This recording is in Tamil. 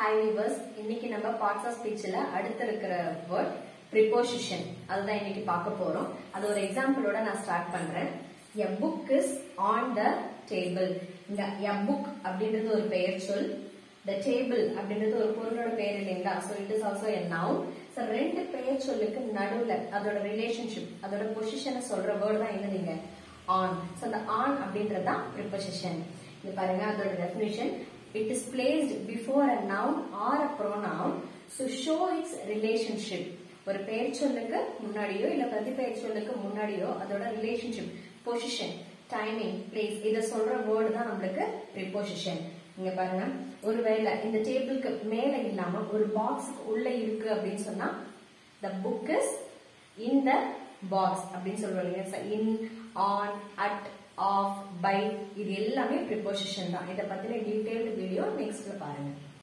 ஹாய் விவர்ஸ் இன்னைக்கு நம்ம பார்ட்ஸ் ஆஃப் ஸ்பீச்ல அடுத்து இருக்கிற வேர்ட் ப்ரிப்போசிஷன் அதுதான் இன்னைக்கு பார்க்க போறோம் அது ஒரு எக்ஸாம்பிளோட நான் ஸ்டார்ட் பண்றேன் a book is on the table இங்க எ புக் அப்படின்றது ஒரு பெயர் சொல் த டேபிள் அப்படின்றது ஒரு பொருளோட பெயர் இல்லைங்களா so it is also a noun so ரெண்டு பெயர் சொல்லுக்கு நடுவுல அதோட ரிலேஷன்ஷிப் அதோட பொசிஷனை சொல்ற வேர்டு தான் என்னதுங்க ஆன் ஸோ அந்த ஆன் அப்படின்றது தான் ப்ரிப்போசிஷன் இது பாருங்க அதோட definition it is placed before a noun or a pronoun to show its relationship ஒரு பெயர் சொல்லுக்கு முன்னாடியோ இல்ல பிரதி பெயர் சொல்லுக்கு முன்னாடியோ அதோட ரிலேஷன்ஷிப் பொசிஷன் டைமிங் பிளேஸ் இத சொல்ற வேர்டு தான் நம்மளுக்கு ப்ரிப்போசிஷன் இங்க பாருங்க ஒருவேளை இந்த டேபிளுக்கு மேல இல்லாம ஒரு பாக்ஸ்க்கு உள்ள இருக்கு அப்படின்னு சொன்னா the book is in the box அப்படின்னு சொல்லுவாங்க in on at of by இது எல்லாமே ப்ரிப்போசிஷன் தான் இதை பத்தின டீடைல்டு வீடியோ நெக்ஸ்ட்ல பாருங்க